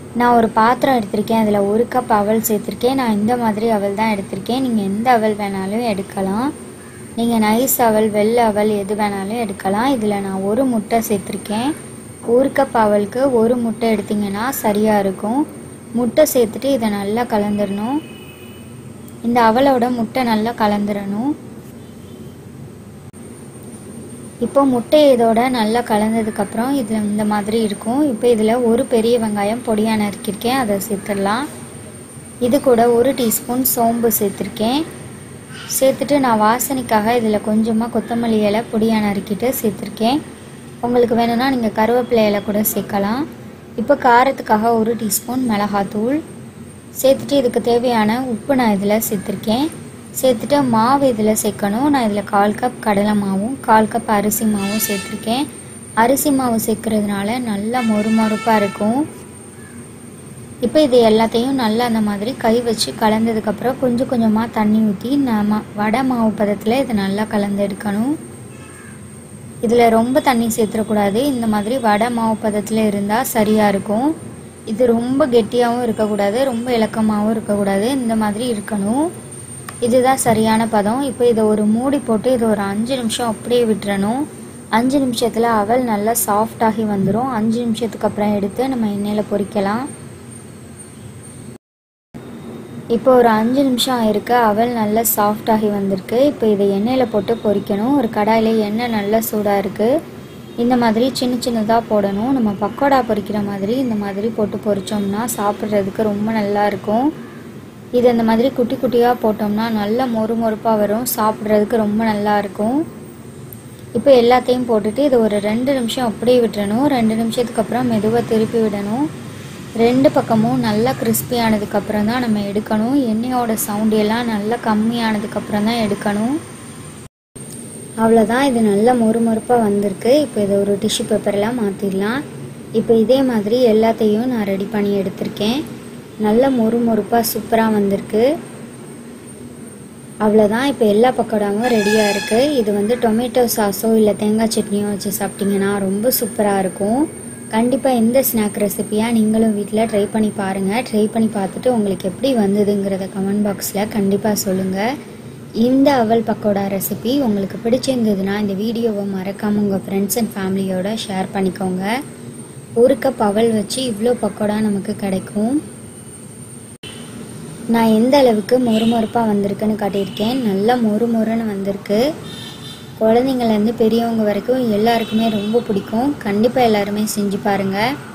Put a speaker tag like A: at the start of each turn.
A: நான் ஒரு பாத்திரம் எடுத்திருக்கேன் அதில் ஒரு கப் அவல் சேர்த்துருக்கேன் நான் இந்த மாதிரி அவல் தான் எடுத்திருக்கேன் நீங்கள் எந்த அவல் வேணாலும் எடுக்கலாம் நீங்கள் நைஸ் அவல் வெள்ளை அவல் எது வேணாலும் எடுக்கலாம் இதில் நான் ஒரு முட்டை சேர்த்துருக்கேன் ஒரு கப் அவலுக்கு ஒரு முட்டை எடுத்திங்கன்னா சரியாக இருக்கும் முட்டை சேர்த்துட்டு இதை நல்லா கலந்துடணும் இந்த அவலோட முட்டை நல்லா கலந்துடணும் இப்போ முட்டை இதோட நல்லா கலந்ததுக்கப்புறம் இதில் இந்த மாதிரி இருக்கும் இப்போ இதில் ஒரு பெரிய வெங்காயம் பொடியாக நறுக்கியிருக்கேன் அதை சேர்த்துடலாம் இது கூட ஒரு டீஸ்பூன் சோம்பு சேர்த்துருக்கேன் சேர்த்துட்டு நான் வாசனைக்காக இதில் கொஞ்சமாக கொத்தமல்லி இலை பொடியாக நறுக்கிட்டு சேர்த்துருக்கேன் உங்களுக்கு வேணும்னா நீங்கள் கருவேப்பிலை இலை கூட சேர்க்கலாம் இப்போ காரத்துக்காக ஒரு டீஸ்பூன் மிளகாத்தூள் சேர்த்துட்டு இதுக்கு தேவையான உப்பு நான் இதில் சேர்த்துருக்கேன் சேர்த்துட்டு மாவு இதில் சேர்க்கணும் நான் இதில் கால் கப் கடலை மாவும் கால் கப் அரிசி மாவும் சேர்த்துருக்கேன் அரிசி மாவு சேர்க்கறதுனால நல்லா மொறுமொறுப்பாக இருக்கும் இப்போ இது எல்லாத்தையும் நல்லா அந்த மாதிரி கை வச்சு கலந்ததுக்கப்புறம் கொஞ்சம் கொஞ்சமாக தண்ணி ஊற்றி நம்ம வடை மாவு பதத்தில் இதை நல்லா கலந்து எடுக்கணும் இதில் ரொம்ப தண்ணி சேர்த்துடக்கூடாது இந்த மாதிரி வடை மாவு பதத்தில் இருந்தால் சரியாக இருக்கும் இது ரொம்ப கெட்டியாகவும் இருக்கக்கூடாது ரொம்ப இலக்கமாகவும் இருக்கக்கூடாது இந்த மாதிரி இருக்கணும் இதுதான் சரியான பதம் இப்போ இதை ஒரு மூடி போட்டு இதை ஒரு அஞ்சு நிமிஷம் அப்படியே விட்டுறணும் அஞ்சு நிமிஷத்தில் அவல் நல்லா சாஃப்ட் ஆகி வந்துடும் அஞ்சு நிமிஷத்துக்கு அப்புறம் எடுத்து நம்ம எண்ணெயில் பொரிக்கலாம் இப்போ ஒரு அஞ்சு நிமிஷம் ஆயிருக்கு அவல் நல்லா சாஃப்ட் ஆகி வந்திருக்கு இப்போ இதை எண்ணெயில் போட்டு பொரிக்கணும் ஒரு கடாயில் எண்ணெய் நல்லா சூடாக இருக்குது இந்த மாதிரி சின்ன சின்னதாக போடணும் நம்ம பக்கோடா பொரிக்கிற மாதிரி இந்த மாதிரி போட்டு பொரிச்சோம்னா சாப்பிட்றதுக்கு ரொம்ப நல்லா இருக்கும் இது இந்த மாதிரி குட்டி குட்டியாக போட்டோம்னா நல்லா மொறு மொறுப்பாக வரும் சாப்பிட்றதுக்கு ரொம்ப நல்லா இருக்கும் இப்போ எல்லாத்தையும் போட்டுட்டு இதை ஒரு ரெண்டு நிமிஷம் அப்படியே விட்டுறணும் ரெண்டு நிமிஷத்துக்கு அப்புறம் மெதுவாக திருப்பி விடணும் ரெண்டு பக்கமும் நல்லா crispy ஆனதுக்கப்புறம் தான் நம்ம எடுக்கணும் எண்ணெயோட சவுண்ட் எல்லாம் நல்லா கம்மியானதுக்கப்புறம் தான் எடுக்கணும் அவ்வளோதான் இது நல்லா மொறுமொறுப்பாக வந்திருக்கு இப்போ இதை ஒரு டிஷ்யூ பேப்பரில் மாற்றிடலாம் இப்போ இதே மாதிரி எல்லாத்தையும் நான் ரெடி பண்ணி எடுத்திருக்கேன் நல்ல மொறுமொறுப்பாக சூப்பராக வந்திருக்கு அவ்வளோதான் இப்போ எல்லா பக்கோடாவும் ரெடியாக இருக்குது இது வந்து டொமேட்டோ சாஸோ இல்லை தேங்காய் சட்னியோ வச்சு சாப்பிட்டிங்கன்னா ரொம்ப சூப்பராக இருக்கும் கண்டிப்பாக இந்த ஸ்நாக் ரெசிப்பியாக நீங்களும் வீட்டில் ட்ரை பண்ணி பாருங்கள் ட்ரை பண்ணி பார்த்துட்டு உங்களுக்கு எப்படி வந்ததுங்கிறத கமெண்ட் பாக்ஸில் கண்டிப்பாக சொல்லுங்கள் இந்த அவல் பக்கோடா ரெசிபி உங்களுக்கு பிடிச்சிருந்ததுன்னா இந்த வீடியோவை மறக்காமல் உங்கள் ஃப்ரெண்ட்ஸ் அண்ட் ஃபேமிலியோட ஷேர் பண்ணிக்கோங்க ஒரு கப் அவல் வச்சு இவ்வளோ பக்கோடா நமக்கு கிடைக்கும் நான் எந்த அளவுக்கு மொறுமொறுப்பாக வந்திருக்குன்னு காட்டியிருக்கேன் நல்லா மொறு மொறுன்னு வந்திருக்கு குழந்தைங்கள்லேருந்து பெரியவங்க வரைக்கும் எல்லாருக்குமே ரொம்ப பிடிக்கும் கண்டிப்பாக எல்லாருமே செஞ்சு பாருங்கள்